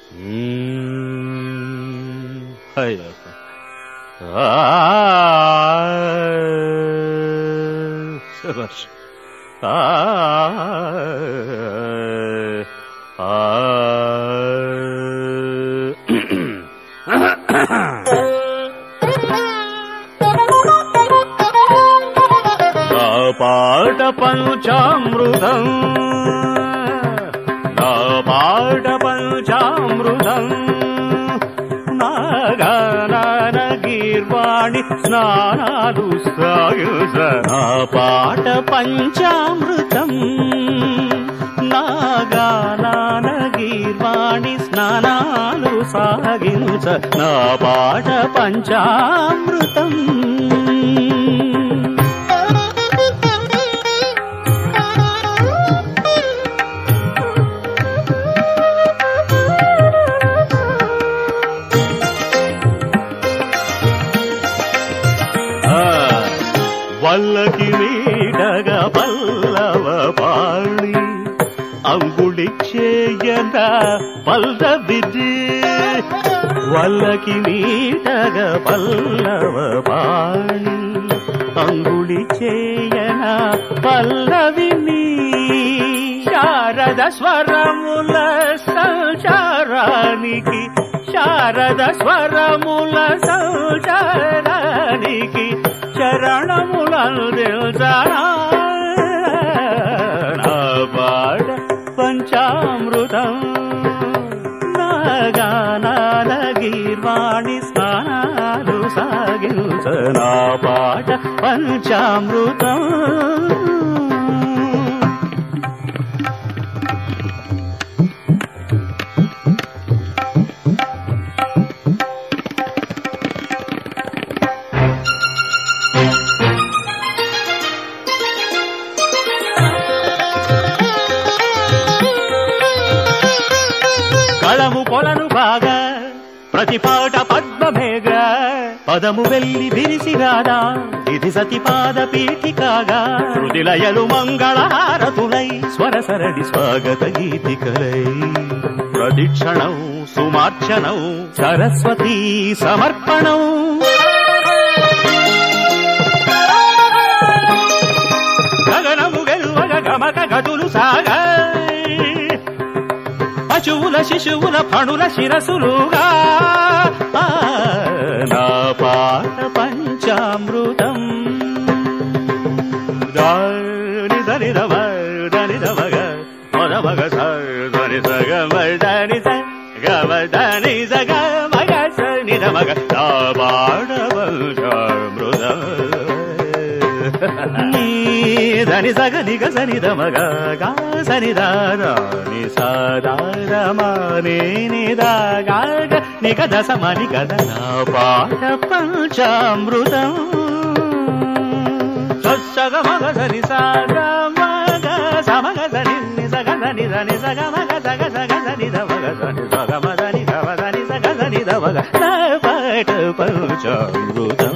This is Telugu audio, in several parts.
అయ్యో శభాష్ నా పాట పంచామృతం నా పాట పంచామృతం నాగాన గీర్వాణి స్నానాలు సాయుజ నా పాట పంచామృతం నాగాన గీర్వాణి స్నానాలు సాగించ నా పాట పంచామృతం ఆ, వల్లకి నీడగ పల్లవ పాళి అంగుళి చేయన పల్లవిది వల్లకి నీడగ పల్లవ పాళి అంగుళి చేయన పల్లవిని శారద స్వరముల సంచారానికి శారద స్వరముల సంచారానికి చరణములందిల్చనా నా పాడ పంచామృతం నాగానాల గీర్వాణి స్నానాలు సాగించ నా పాట పంచామృతం కళము కొలను బాగా ప్రతి పాట పద్మమేగ పదము వెళ్ళి విరిసిరాదా ఇది సతిపాద పీఠికాగా శృతిలయలు మంగళహారతులై స్వరసరడి స్వాగత గీతికలై ప్రతిక్షణం సుమార్చనం సరస్వతీ సమర్పణం గగనము గెలువగ గమక గదులు సాగా పశువుల శిశువుల పణుల శిరసులుగా ఆ, నా పాట పంచామృతం దాని దని రవ దని రవగ మద మగ స దని సగ దని స గమ దని సగ మగ స నిద మగ నా పాట పంచామృతం నీ దని సగ నిగ సని దమగ గా సని దాదా ని సాదారమా నే ని దా గా గ ని గ దశ మని గద నా పాట పంచామృతం సగ మగ సని సాద మగ సమగ సని ని సగ సని దని సగ మగ సగ సగ సని ద మగ సని సగ మదని గవ సని సగ సని ద మగ నా పాట పంచామృతం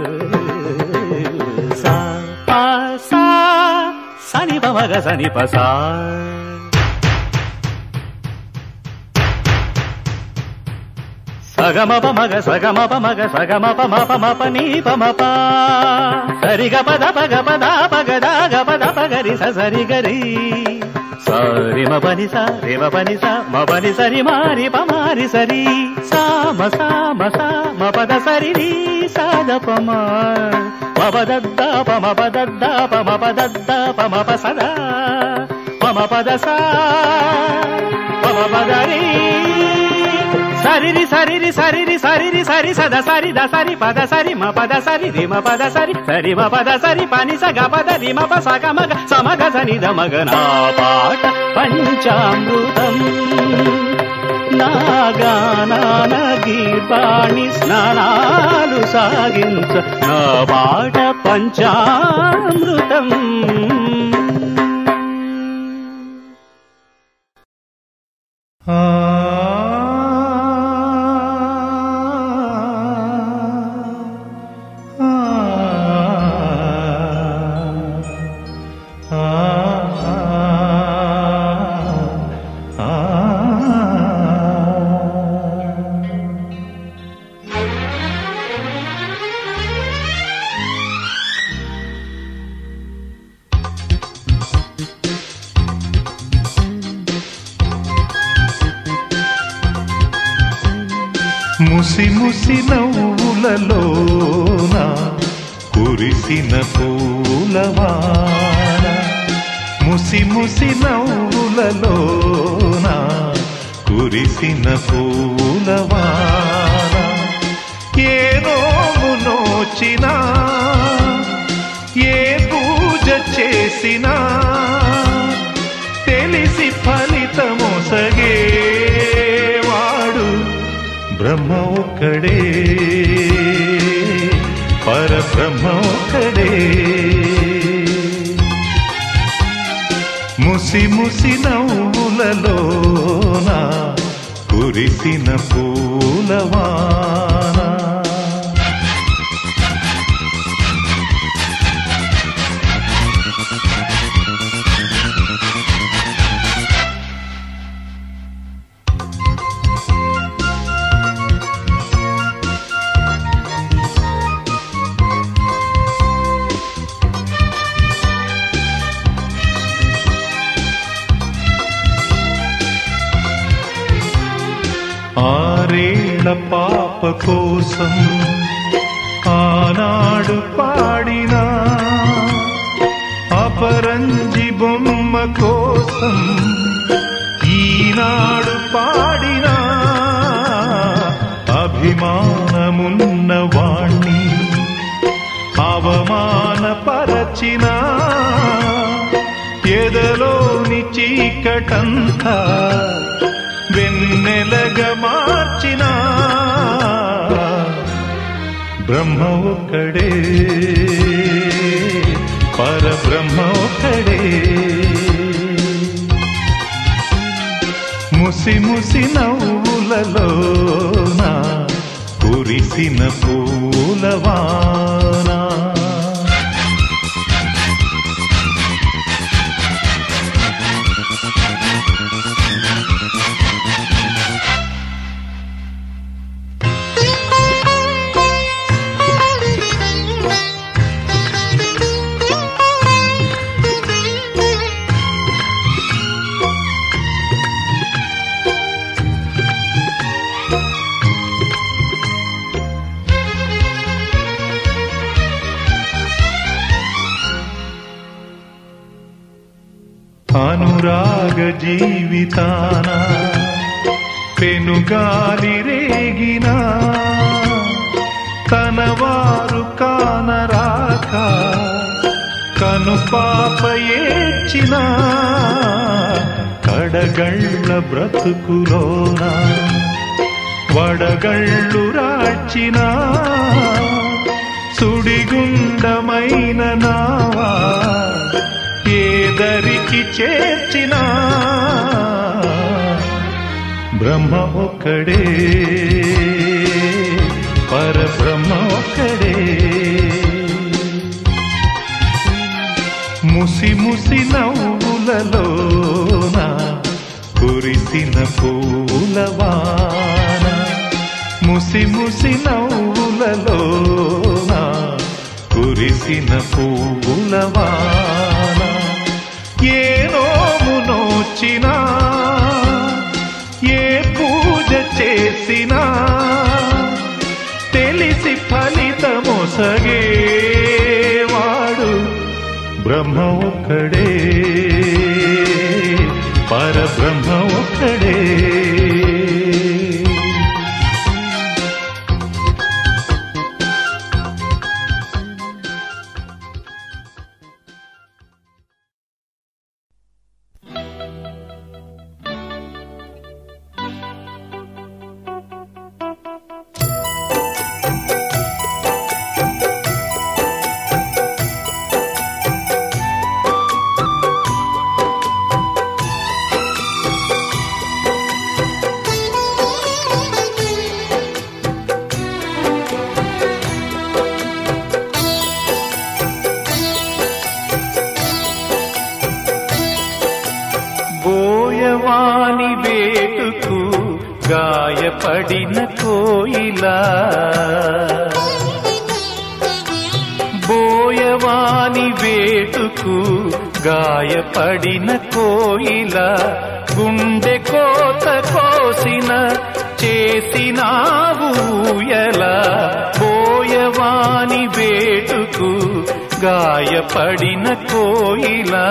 సా పా సా సని ప మగ సని ప సా సగమ ప మగ సగమ ప మగ సగమ ప మ ప మ ప నీ ప మ ప సరి గ పద ప గ పద ప గ ద గ పద ప గరి స సరి గరి సరి మ పని స రి మ పని స మ పని సరి మారి ప మారి సరి సా మ సా మ సా మ పద సరి రి సా ద ప మ మ ప ద ద ప మ ప ద ద ప మ ప ద ద ప మ ప స ద ప మ ప ద సా ప మ ప ద రి సరిరి సరిరి సరిరి సరిరి సరి సద సరి ద సరి పద సరి మ పద సరి రి మ పద సరి సరి మ పద సరి పని స గ పద రి మ ప స గ మ గ స మ గ సని ద మ గ నా పాట పంచామృతం నాగానాన గీర్వాణి స్నానాలు సాగించ నా పాట పంచామృతం ఆ ముసి ముసి నవ్వులలోన కురిసిన పూలవాన ముసి ముసి నవ్వులలోన కురిసిన పూలవాన ఏ నోము నోచినా ఏ పూజ చేసినా తెలిసి ఫలితమొసగేవాడు బ్రహ్మ ఒక్కడే పరబ్రహ్మ ఒక్కడే ముసి ముసి నవ్వులలోన కురిసిన పూలవాన ఆరేళ్ల పాప కోసం ఆనాడు పాడిన అపరంజి బొమ్మ కోసం ఈనాడు పాడిన అభిమానమున్న వాణ్ణి అవమానపరచిన ఎదలోని చీకటంతా వెన్నెలగా మార్చిన బ్రహ్మ ఒక్కడే పరబ్రహ్మ ఒక్కడే ముసి ముసి నవ్వులలోన కురిసిన పూలవానా అనురాగ జీవితాన పెనుగాలి రేగిన తనవారు కానరాక కను పాప ఏడ్చిన కడగళ్ళ బ్రతుకులోన వడగళ్ళు రాచిన సుడిగుండమైన నావా ఏదరికి చేర్చిన బ్రహ్మ ఒక్కడే పరబ్రహ్మ ఒక్కడే ముసి ముసి నవ్వులలోన కురిసిన పూలవాన ముసి ముసి నవ్వులలోన కురిసిన పూలవాన ఏ నోము నోచినా ఏ పూజ చేసినా తెలిసి ఫలితమొసగేవాడు బ్రహ్మ ఒక్కడే పరబ్రహ్మ ఒక్కడే బోయవాని వేటుకు గాయపడిన కోయిలా బోయవాని వేటుకు గాయపడిన కోయిల గుండె కోత కోసిన చేసినావు ఎలా పోయవాని వేటుకు గాయపడిన కోయిలా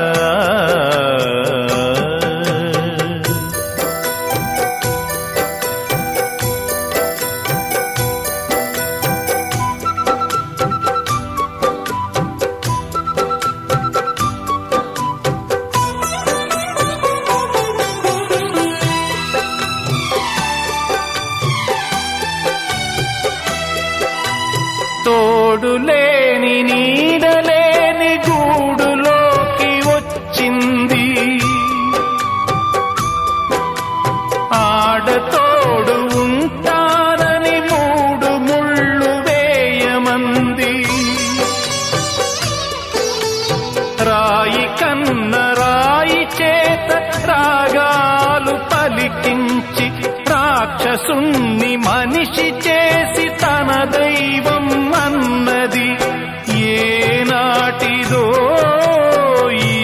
తోడులేని నీడలేని గూడులోకి వచ్చింది ఆడతోడు ఉంటారని మూడు ముళ్ళు వేయమంది రాయి కన్న రాయి చేత రాగాలు పలికించి రాక్షసుణ్ణి మనిషి చేసి తన దైవం అన్నది ఏనాటిదో ఈ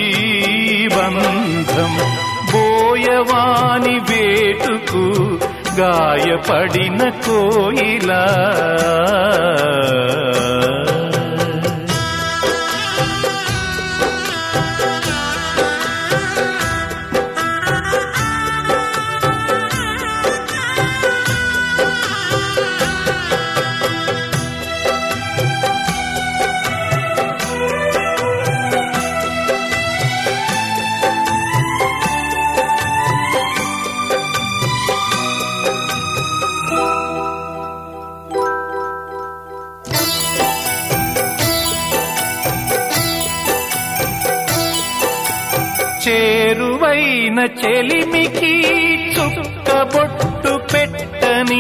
బంధం బోయవాని వేటుకు గాయపడిన కోయిలా చేరువైన చెలిమికి చుక్కబొట్టు పెట్టని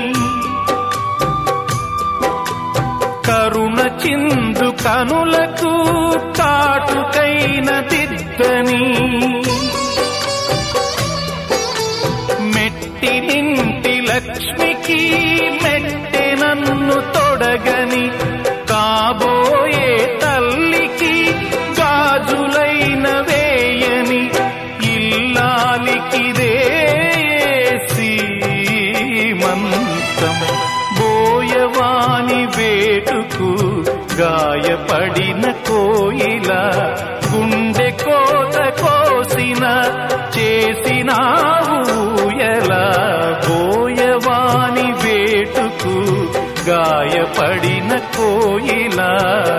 కరుణ చిందు కనులకు కాటుకైన దిద్దని మెట్టినింటి లక్ష్మికి మెట్టె నన్ను తొడగని కాబోయే తల్లికి గాజులైన వేయని ఇల్లాలికిదే సీమంతం బోయవాని వేటుకు గాయపడిన కోయిల గుండె కోత కోసిన చేసినావు ఎలా బోయవాని వేటుకు గాయపడిన కోయిలా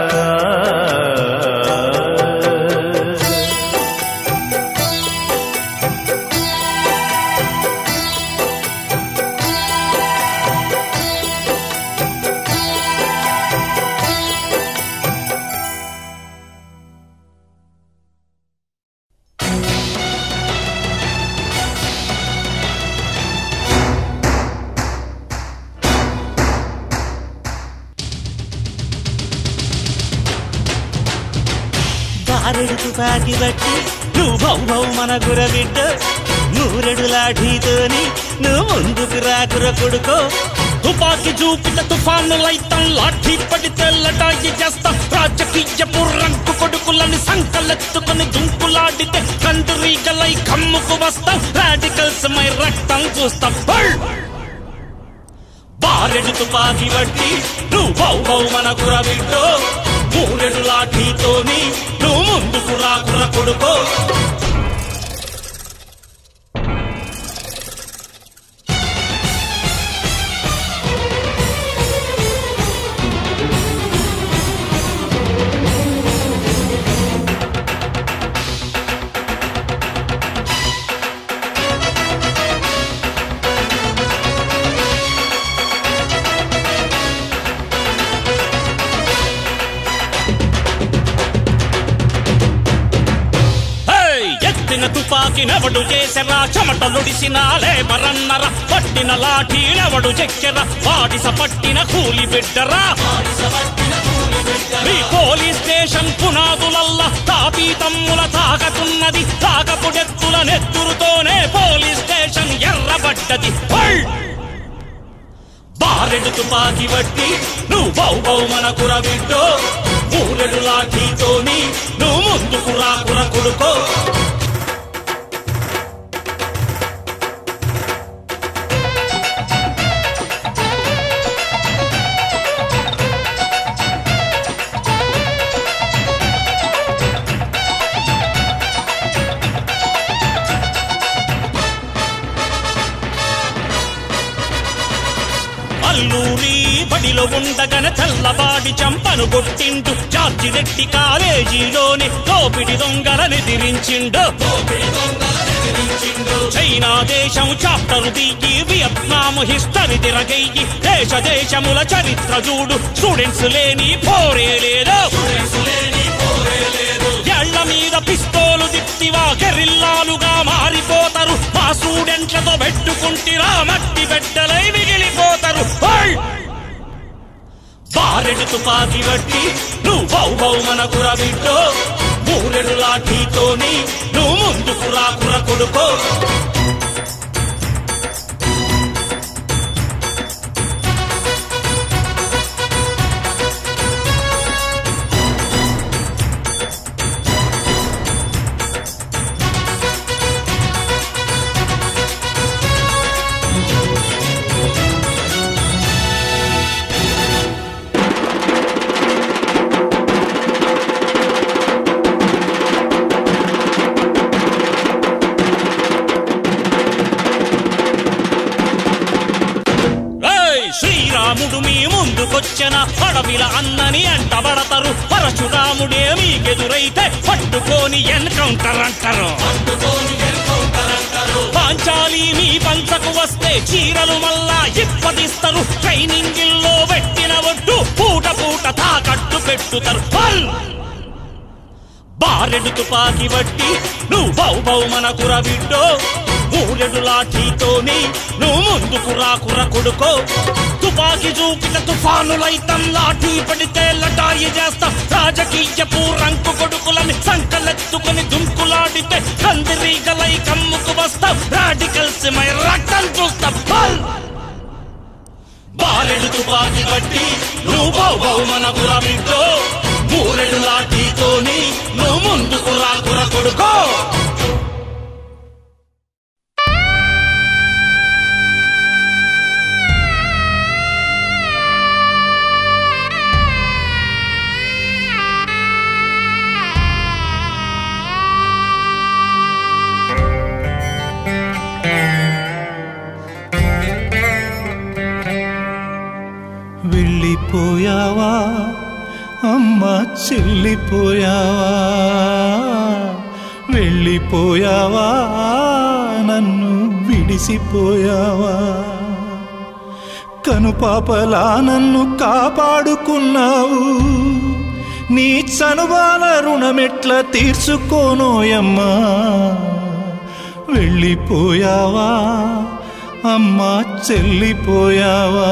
బారెడుకు తాకి బట్టి నువ్వు భౌ భౌ మన గురబిడ్డ నూరెడు లాఠీతోని నువ్వు ముందుకు రాకుర కొడుకో తుపాకి చూపిత తుఫాను లైతం లాఠీ పడితే లటాయి చేస్తాం రాజకీయపు రంకు కొడుకులని సంకలెత్తుకొని దుంకులాడితే కందురీగలై కమ్ముకు వస్తాం రాడికల్స్ మై రక్తం చూస్తాం బల్! బారెడు తుపాకి బట్టి నువ్వు బౌ బౌ మన కురబిడ్డో మూరెడు లాఠీతోని నువ్వు ముందుకు రాకుర కొడుకో హేయ్! ఎత్తిన తుపాకినెవడు చేసెరా చెమటలుడిసిన లేబరన్నరా పట్టిన లాఠీనెవడు చెక్కెరా వాడిస పట్టిన కూలి బిడ్డరా మీ పోలీస్ స్టేషన్ పునాదులల్లా తాపీ తమ్ముల తాకతున్నది తాకపుడెత్తుల నెత్తురుతోనే పోలీస్ స్టేషన్ ఎర్రబడ్డది హోల్డ్! బారెడు తుపాకి వట్టి నువ్వు బౌ బౌ మన కురబిడ్డో మూరెడు లాఠీతోని నువ్వు ముందుకు రాకుర కొడుకో అల్లూరి బడిలో ఉండగన తెల్లబాడి చంపను కొట్టిండు జార్జి రెడ్డి కాలేజీలోని దోపిడి దొంగలని ఎదిరించిండు చైనా దేశం చాప్టరు దిగి వియత్నాం హిస్టరీ తిరగయ్యి దేశ దేశముల చరిత్ర చూడు స్టూడెంట్స్ లేని పోరే లేదు ఎళ్ల మీద పిస్తోలు దిప్తివా గెరిల్లాలుగా మారిపోతారు మా స్టూడెంట్లతో పెట్టుకుంటిరా మట్టి బిడ్డలై మిగిలిపోతారు ఓయ్! బారెడు తుపాకి బట్టి నువ్వు బౌ బౌ మనకు రవిట్టో మూరెడు లాఠీతోని నువ్వు ముందుకు రాకుర కొడుకో ఏయ్! శ్రీరాముడు మీ ముందుకొచ్చిన అడవిల అన్నని అంటబడతారు పరశురాముడే మీకెదురైతే పట్టుకొని ఎన్కౌంటర్ అంటారు పాంచాలి మీ పంచకు వస్తే చీరలు మళ్ళా ఇప్పదిస్తారు ట్రైనింగిల్లో పెట్టిన ఒట్టు పూట పూట తాకట్టు పెట్టుతారు పల్! బారెడు తుపాకి బట్టి నువ్వు బౌ బౌ మనకు రవిడ్డో మూరెడు లాఠీతోని నువ్వు ముందుకు రాకుర కొడుకో తుపాకి చూపిన తుఫానులైతం లాఠీ పడితే లటాయి చేస్తాం రాజకీయపు రంకు కొడుకులని సంకలెత్తుకుని దుంకులాడితే కందిరీగలై కమ్ముకు వస్తాం రాడికల్స్ మై రక్తం చూస్తాం పల్! బారెడు తుపాకి బట్టి నువ్వు బౌ బౌ మనకు రవిడ్డో మూరెడు లాఠీతోని నువ్వు ముందుకు రాకుర కొడుకో వెళ్ళిపోయావా అమ్మ చెల్లిపోయావా వెళ్ళిపోయావా నన్ను విడిసిపోయావా కనుపాపలా నన్ను కాపాడుకున్నావు నీ చనుబాల రుణమెట్ల తీర్చుకోనోయమ్మా వెళ్ళిపోయావా అమ్మా చెల్లిపోయావా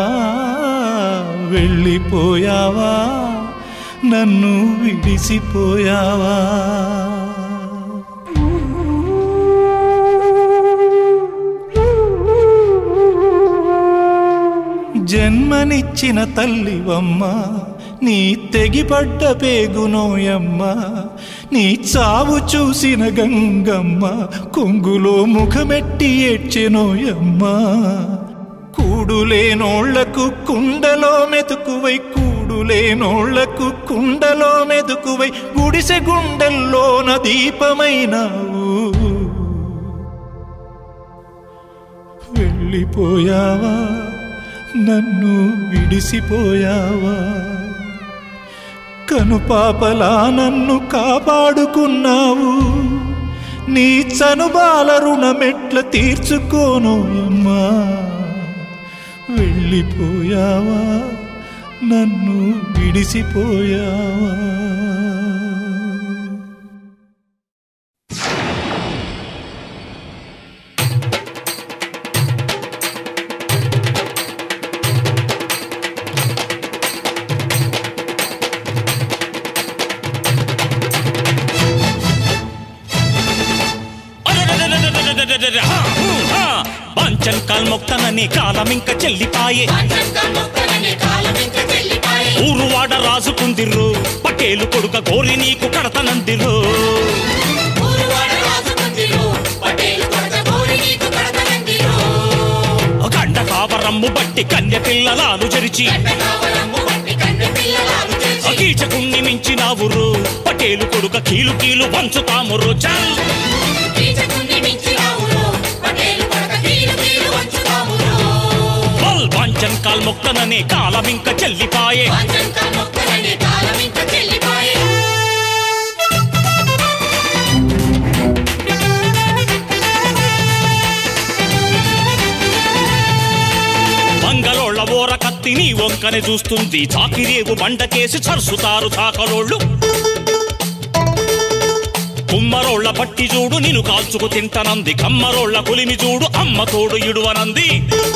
వెళ్ళిపోయావా నన్ను విడిసిపోయావా జన్మనిచ్చిన తల్లివమ్మ నీ తెగిపడ్డ పేగునోయమ్మ నీ చావు చూసిన గంగమ్మ కొంగులో ముఖమెట్టి ఏడ్చెనోయమ్మ కూడులేనోళ్లకు కుండలో మెతుకువై కూడులేనోళ్లకు కుండలో మెతుకువై గుడిసె గుండెల్లోన దీపమైనావు వెళ్ళిపోయావా నన్ను విడిసిపోయావా కనుపాపలా నన్ను కాపాడుకున్నావు నీ చనుబాల రుణమెట్ల తీర్చుకోను అమ్మా వెళ్ళిపోయావా నన్ను విడిసిపోయావా అరెరెరెరెరెరెరెరెరె, హా, హూ, హా. పంచన్ కాల్మొక్తనని కాలం ఇంక చెల్లిపాయే ఊరువాడ రాజుకుందిర్రు పటేలు కొడుక కోరి నీకు కడతనందిరు గండ కావరమ్ము బట్టి కన్య పిల్లలాను చెరిచి కీచకుణ్ణి మించినావురు పటేలు కొడుక కీలు కీలు పంచుతామురు చల్ బల్ పంచన్ కాల్ మొక్కననే కాలమింక చెల్లిపాయే వాంఛంతా మొక్కలని కాలం ఇంక చెల్లిపాయే మంగళోళ్ళ ఓర కత్తిని వంకనే చూస్తుంది చాకిరేవు బండకేసి చరుసుతారు చాకలోళ్ళు కుమ్మరోళ్ళ పట్టి చూడు నిన్ను కాల్చుకు తింటనంది కమ్మరోళ్ళ కులిమి చూడు అమ్మ తోడు ఇడువనంది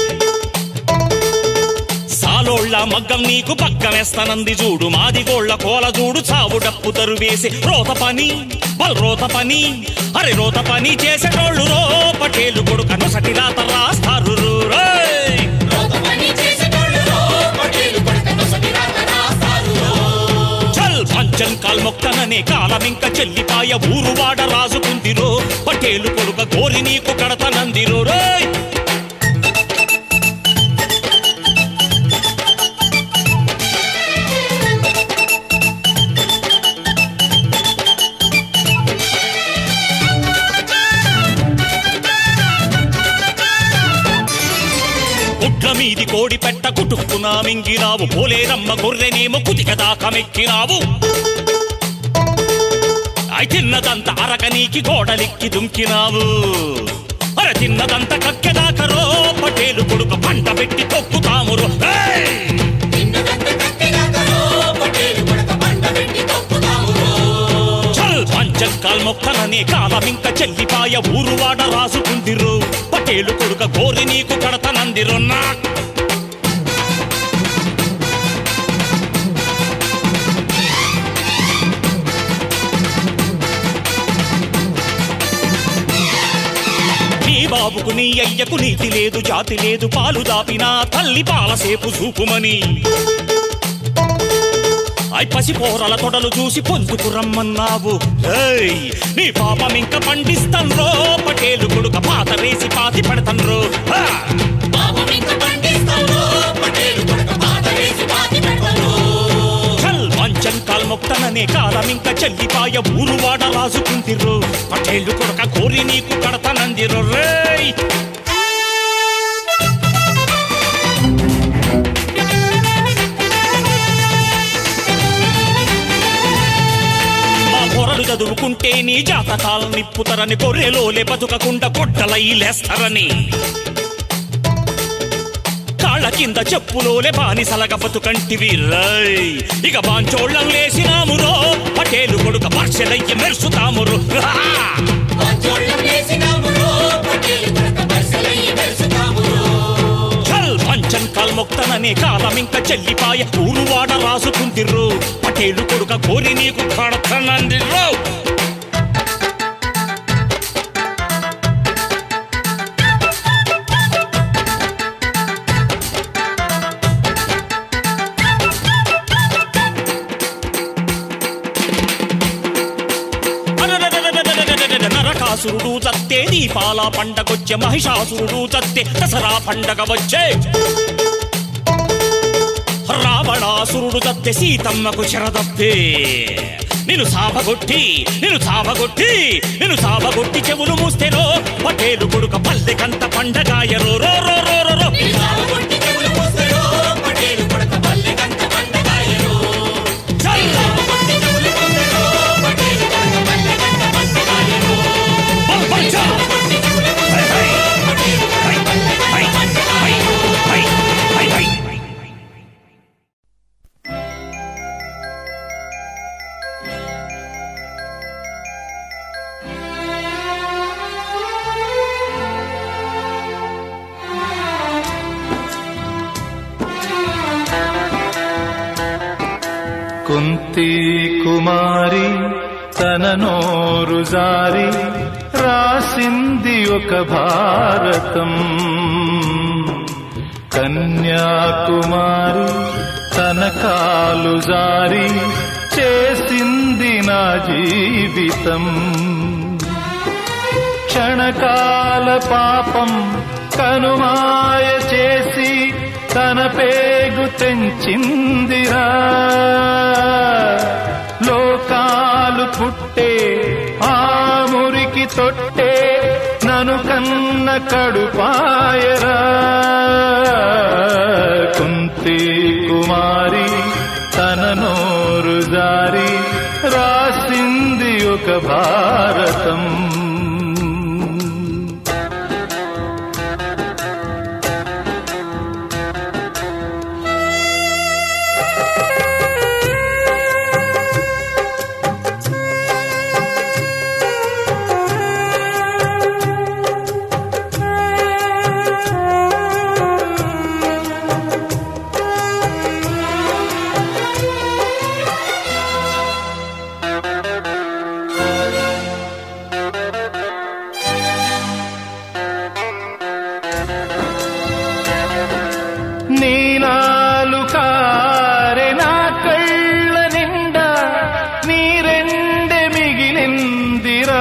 సాలోళ్ళ మగ్గం నీకు పక్కనేస్తానంది చూడు మాదిగోళ్ళ కోల చూడు చావు డప్పు తరువేసి రోత పని బల్ రోత పని అరే రోత పని చేసేటోళ్ళు రో పటేలు కొడుక నొసటి రాత రాస్తారు రో, రేయ్. రోత పని చేసేటోళ్ళు రో, పటేలు కొడుక నొసటి రాత రాస్తారు రో. చల్ పంచం కాల్ మొక్కననే కాలమింక చెల్లిపాయ ఊరువాడ రాజుకుందిరో పటేలు కొడుక కోరి నీకు కడతనందిరో రేయ్ గుడ్ల మీది కోడి పెట్ట కుటుక్కునా మింగినావు పోలేరమ్మ గొర్రెనేమో కుతిక దాకా మెక్కినావు అయి తిన్నదంత అరక నీకి గోడలిక్కి దుంకినావు అర తిన్నదంత కక్కెదాకరో పటేలు కొడుకు పంట పెట్టి తొక్కుతామురు ఏయ్! నిన్నుదంత కత్తిదాకా రో, పటేలు కొడుక బండ పెట్టి తొక్కుతాము రో. చల్ పంచకాల్ మొక్కలనే కాలమింక చెల్లిపాయ ఊరువాడ రాసుకుందిరు పటేలు కొడుక గోరి నీకు కడతనందిరు నా నీ బాబుకు నీ అయ్యకు నీతి లేదు జాతి లేదు పాలు దాపినా తల్లి పాలసేపు చూపుమని ఐ పసి పోరల తొడలు చూసి పొందుకు రమ్మన్నావు ఏయ్, నీ పాపం ఇంక పండిస్తాన్ రో పటేలు కొడుక పాత వేసి పాతి పెడతాన్ రో హా! పాపం ఇంక పండిస్తాం రో, పటేలు కొడుక పాత వేసి పాతి పెడతాం రో. చల్ వంచన్ కాల్ మొక్తననే కాలం ఇంక చెల్లిపాయ ఊరువాడ రాజుకుందిరు పటేలు కొడుక కోరి నీకు కడతానందిరు రేయ్ మా పొరలు చదువుకుంటే నీ జాతకాలను నిప్పుతారని కొర్రెలోలే బతుకకుండా గొడ్డలై లేస్తారని కాళ్ళ కింద చెప్పులోలే బానిసలగ బతుకంటివి రై ఇక బాంచోళ్ళం లేసినాము రో పటేలు కొడుక పర్సెలయ్యి మెరుసుతాము రో. హా! పంచోళ్ళం వేసినాము రో, పటేలు కొడుక బర్సలయ్యి మెరుసుతాము రో. చల్ పంచన్ కాల్మొక్తననే కాలం ఇంక చెల్లిపాయ ఊరువాడ రాసుకుందిర్రు పటేలు కొడుక కోరి నీకు కడతనందిర్రు అరెరెరెరెరెరెరెరెరెరె, నరకాసురుడు చత్తే దీపాల పండగొచ్చే మహిషాసురుడు చత్తే దసరా పండగ వచ్చే రావణాసురుడు చత్తే సీతమ్మకు చెరదప్పే నేను సాబగొట్టి నేను సాబగొట్టి నేను సాబగొట్టి చెవులు మూస్తేనో పటేలు కొడుక పల్లెకంత పండగాయరో రో రో రో రో రో ఈ సావగొట్టి చెవులు మూస్తారో, పటేలు కొడుక పల్లెకంత పండగాయరో. చల్! సావగొట్టి చెవులు మూస్తారో, పటేలు కొడుక పల్లెకంత పండగాయరో. బల్ బల్ చల్! సావగొట్టి చెవులు మూస్తారో, పటేలు కొడుక పల్లెకంత పండగాయరో. హై, హై, హై. కుంతి కుమారి తన నోరు జారి రాసింది ఒక భారతం కన్యాకుమారి తన కాలు జారి చేసింది నా జీవితం క్షణకాల పాపం కనుమాయ చేసి తన పేగు తెంచిందిరా లోకాలు పుట్టే ఆ మురికి తొట్టే నను కన్న కడుపాయరా కుంతి కుంతి కుమారి తన నోరు జారి రాసింది ఒక భారతం నీలాలు కారె నా కళ్ళ నిండా నీరెండె మిగిలిందిరా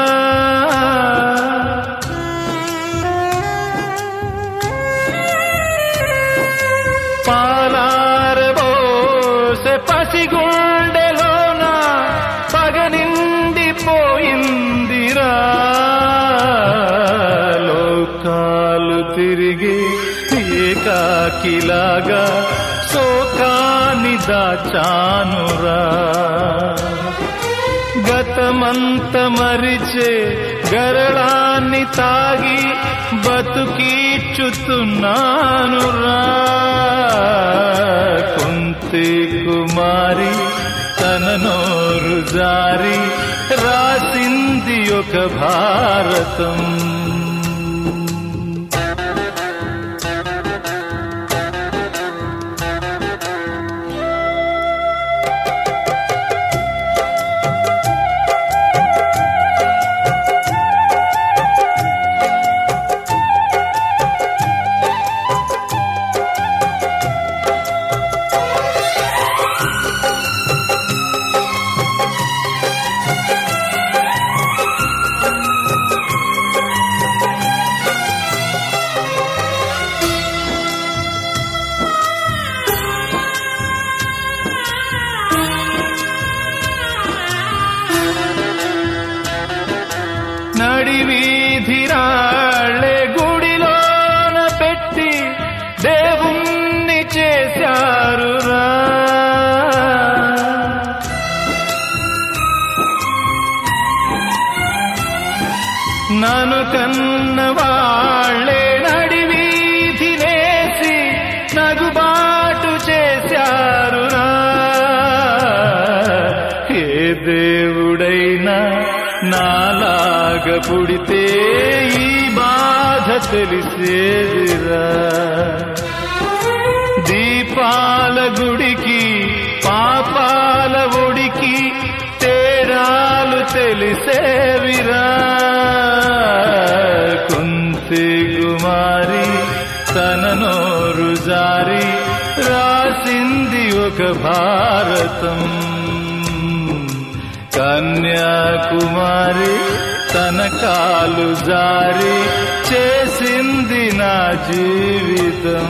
పాలారబోసె పసిగుండెలోన పగ నిండిపోయిందిరా లోకాలు తిరిగి ఏకాకిలాగా శోకాని దాచానురా గతమంత మరిచే గరళాన్ని తాగి బతుకీచుతున్నానురా కుంతి కుమారి తన నోరు జారి రాసింది ఒక భారతం నడి వీధిరాళ్ళే గుడిలోన పెట్టి దేవుణ్ణి చేశారురా నన్ను కన్న వాళ్ళే నడి వీధినేసి నగుబాటు చేశారురా ఏ దేవుడైనా నాలాగ పుడితే ఈ బాధ తెలిసేదిరా దీపాల గుడికి పాపాల ఒడికి తేడాలు తెలిసేవిరా కుంతి కుమారి తన నోరు జారి రాసింది ఒక భారతం కన్యాకుమారి తన కాలు జారి చేసింది నా జీవితం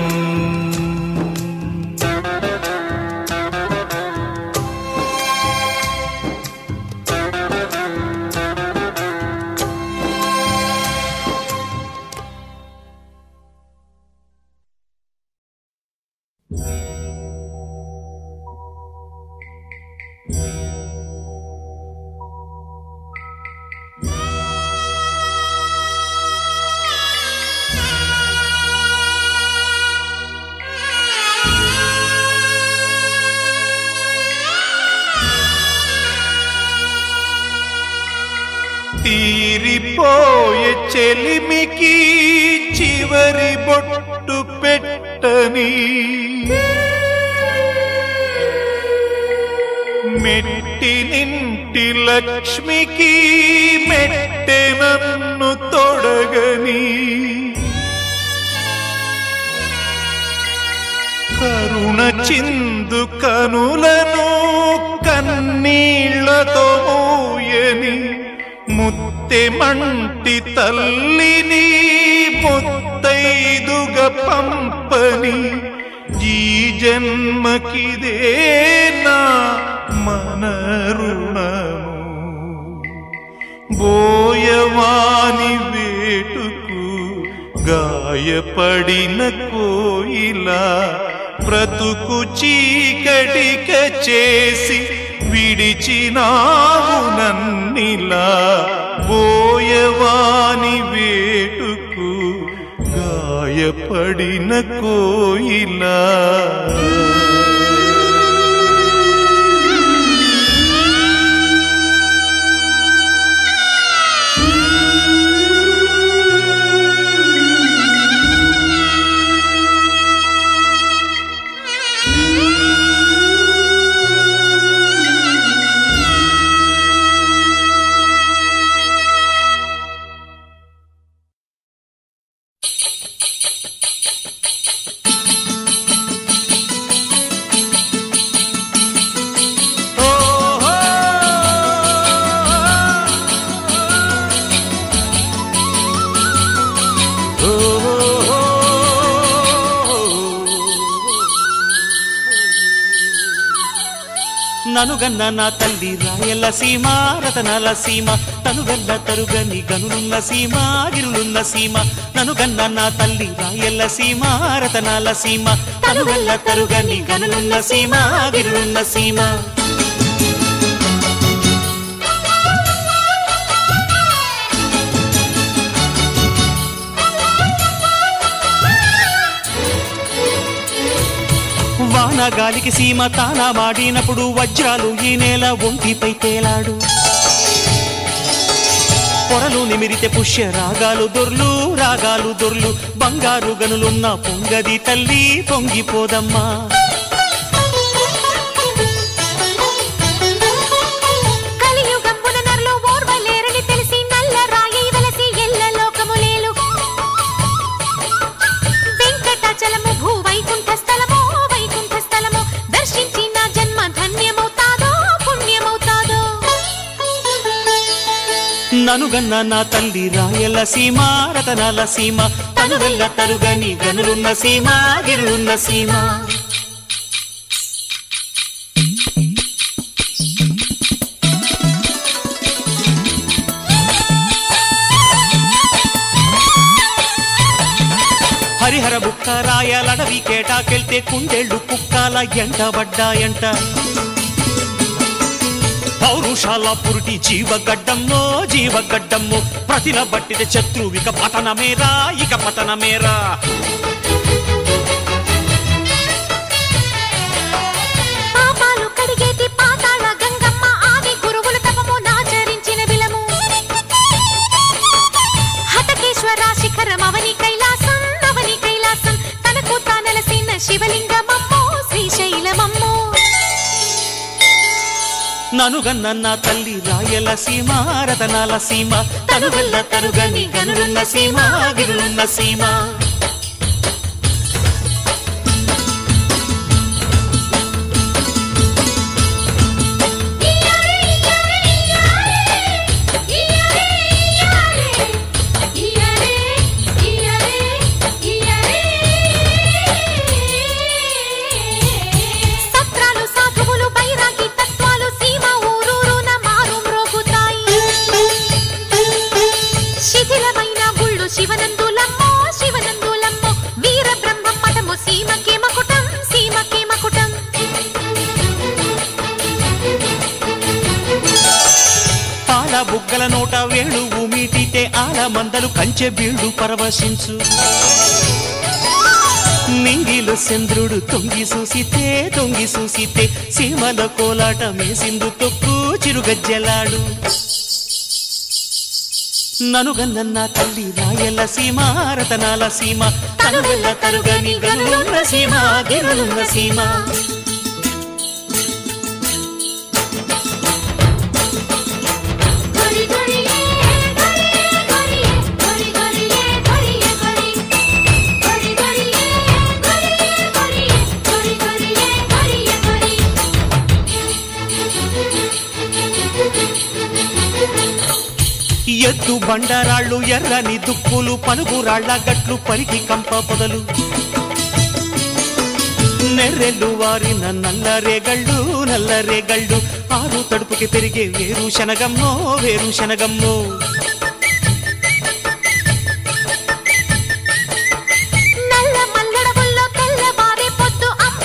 తీరిపోయే చెలిమికి చివరి బొట్టు పెట్టని మెట్టి నింటి లక్ష్మికి మెట్టె నన్ను తొడగని కరుణ చిందు కనులను కన్నీళ్లతో మూయని ముత్తెమంటి తల్లిని ముత్తైదుగా పంపని ఈ జన్మకిదే నా మన రుణము బోయవాని వేటుకు గాయపడిన కోయిల బ్రతుకు చీకటిక చేసి విడిచినావు నన్నిలా బోయవాని వేటుకు గాయపడిన కోయిలా ననుగన్న నా తల్లి రాయల సీమ రతనాల సీమ తను వెల్ల తరుగని గనులున్న సీమ గిరులున్న సీమ ననుగన్న నా తల్లి రాయల సీమ రతనాల సీమ తను వెల్ల తరుగని గనులున్న సీమ గిరులున్న సీమ వాన గాలికి సీమ తానా మాడినప్పుడు వజ్రాలు ఈ నేల ఒంటిపై తేలాడు పొరలు నిమిరితే పుష్య రాగాలు దొర్లు రాగాలు దొర్లు బంగారు గనులున్న పొంగది తల్లి పొంగిపోదమ్మా కలియుగంబున నరులు ఓర్వలేరని తెలిసి నల్ల రాయి వెలసి ఎల్ల లోకములేలు వెంకటాచలము భూ వైకుంఠ స్థలము వైకుంఠ స్థలము దర్శించి నా జన్మ ధన్యమవుతాదో పుణ్యమవుతాదో ననుగన్న నా తల్లి రాయల సీమ రతనాల సీమ తను వెళ్ళ తరుగని గనులున్న సీమ గిరులున్న సీమ హరిహర బుక్క రాయలడవి కేటాకెళ్తే కుండెళ్ళు కుక్కాల ఎంటబడ్డాయంట పౌరుషాల పురుటి జీవగడ్డమ్మో జీవగడ్డమ్మో ప్రతిల బట్టిన శత్రువిక పతనమేరా ఇక పతనమేరా పాపాలు కడిగేటి పాతాళ గంగమ్మ ఆది గురువుల తపము నాచరించిన విలము హతకేశ్వర శిఖరం అవని కైలాసం అవని కైలాసం తనకు తానలసిన శివలింగమమ్మో శ్రీశైలమమ్మో ననుగన్న నా తల్లి రాయల సీమ రతనాల సీమ తను వెళ్ళ తరుగని గనులున్న సీమ గిరులున్న సీమ సత్రాలు సాధువులు బైరాగి తత్వాలు సీమ ఊరూరున మారు మ్రోగుతాయి శిథిలమైన గుళ్ళు శివనందులమ్మో శివనందులమ్మో వీర బ్రహ్మ మఠము సీమకే మకుటం సీమకే మకుటం పాల బుగ్గల నోట వేణు మీటితే ఆల మందలు కంచె బీళ్లు పరవశించు నింగిలో చంద్రుడు తొంగి చూసితే తొంగి చూసితే సీమల కోలాట మేసిందు తొక్కు చిరుగజ్జలాడు ననుగన్న తల్లి రాయల సీమ రతనాల సీమ తను వెళ్ళ తరుగని గనులున్న సీమ గిరులున్న సీమ గరి గరియే గరియే గరియే గరి గరియే గరియే గరి గరి గరియే గరియే గరియే గరి గరియే గరియే గరి ఎత్తు బండరాళ్ళు ఎర్రని దుప్పులు పలుగురాళ్ల గట్లు పరికి కంప పొదలు నెర్రెళ్ళు వారిన నల్ల రేగళ్ళు నల్ల రేగళ్ళు ఆరు తడుపుకి పెరిగే వేరు శనగమ్మో వేరు శనగమ్మో నల్ల మల్లడవుల్లో తెల్లవారే పొద్దు అంబ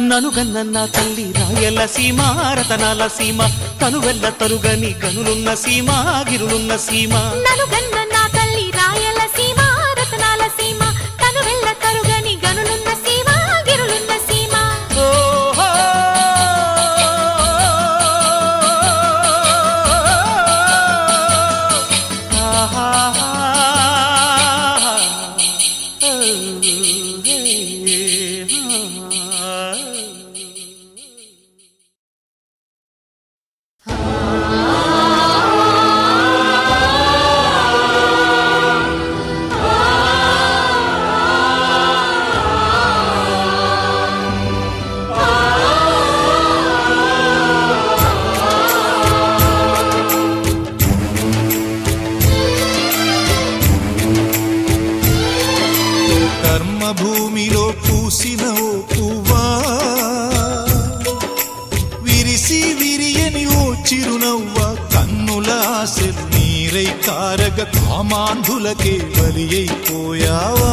ననుగన్న నా తల్లి రాయల సీమ రతనాల సీమ తను వెళ్ళ తరుగని గనులున్న సీమ గిరులున్న సీమ నలుగన్న నా తల్లి రాయల సీమ రతనాల సీమ తను వెళ్ళ తరుగని గనులున్న సీమ గిరులున్న సీమ ఓహో! కర్మభూమిలో పూసిన ఓ పువ్వా విరిసి విరియని ఓ చిరునవ్వ కన్నుల ఆశలు నీరై కారగ కామాంధులకే బలి అయిపోయావా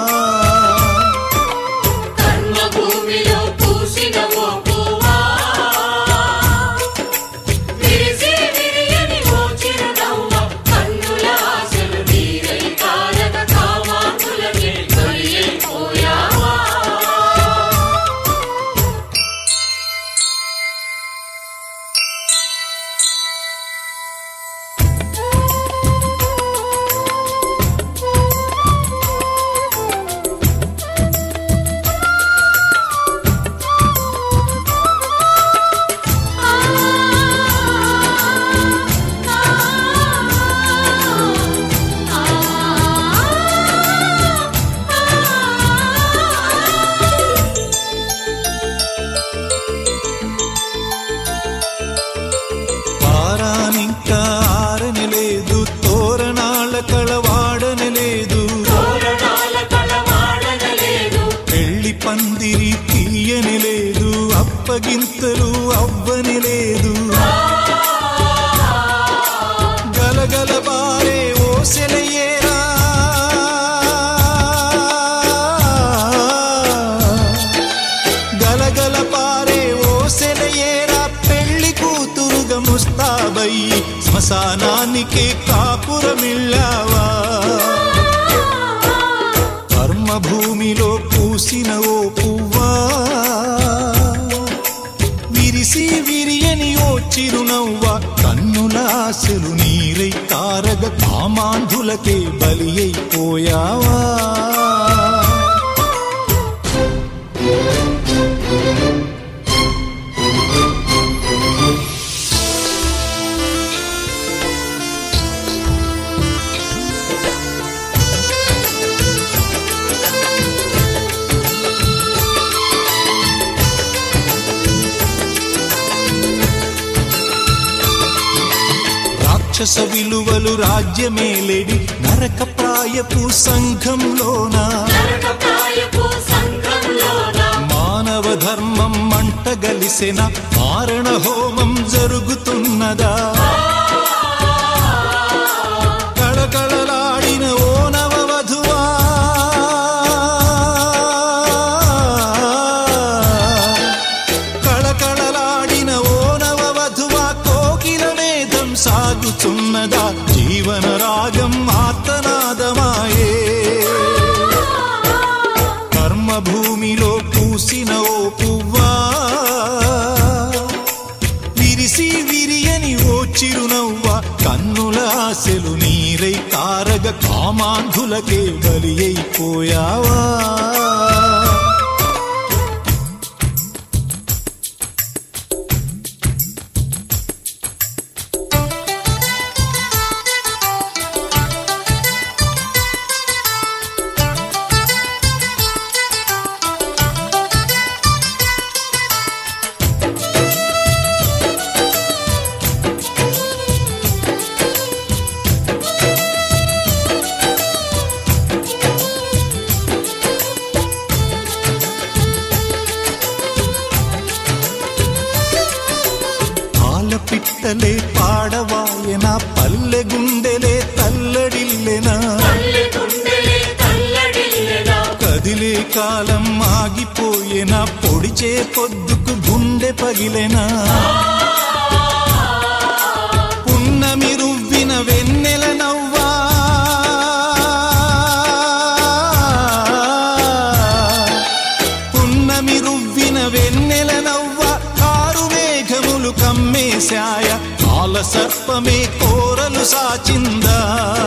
కర్మభూమిలో పూసిన ఓ పువ్వా, విరిసి విరియని ఓ చిరునవ్వ, కన్నుల ఆశలు నీరై కారక కామాంధులకే బలి అయిపోయావా వారానింకా ఆరని లేదు తోరణాల కళవాడని లేదు తోరణాల కళవాడనలేదు పెళ్లి పందిరి తీయని లేదు అప్పగింతలు అవ్వని లేదు గలగల బారే ఓసెలయ్యేరా గలగల పారే ఓసెలయ్యేరా పెళ్లి కూతురుగా ముస్తాబయ్యి శ్మశానానికి కాపురమిల్లావా కర్మభూమిలో పూసిన ఓ పువ్వా విరిసి విరియని ఓ చిరునవ్వ కన్నుల ఆశలు నీరై కారగ కామాంధులకే బలి అయిపోయావా రాక్షస విలువలు రాజ్యమేలేడి నరక ప్రాయపు సంఘంలోనా నరకప్రాయపు సంఘంలోన మానవ ధర్మం మంట గలిసిన మారణ హోమం జరుగుతున్నదా కళకళలాడిన ఓ నవవధువా కళకళలాడిన ఓ నవవధువా కోకిల వేదం సాగుతున్నదా జీవన రాగం ఆర్తనాదమాయే కర్మభూమిలో పూసిన ఓ పువ్వా విరిసి విరియని ఓ చిరునవ్వ కన్నుల ఆశలు నీరై కారగ కామాంధులకే బలి అయిపోయావా పాల పిట్టలే పాడవాయన పల్లె గుండెలే తల్లడిల్లెనా పల్లె గుండెలే తల్లడిల్లెనా కదిలే కాలం ఆగిపోయేనా పొడిచే పొద్దుకు గుండె పగిలెనా పున్నమి రువ్విన వెన్నెల నవ్వా పున్నమి రువ్విన వెన్నెల నవ్వ కారు మేఘములు కమ్మేశాయ కాల సర్పమే కోరలు సాచిందా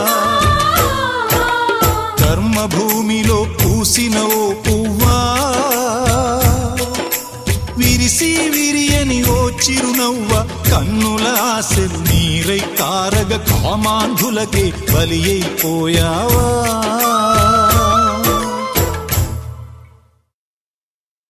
కర్మభూమిలో పూసిన ఓ పువ్వా విరిసి విరియని ఓ చిరునవ్వ కన్నుల ఆశలు నీరై కారగ కామాంధులకే బలి అయిపోయావా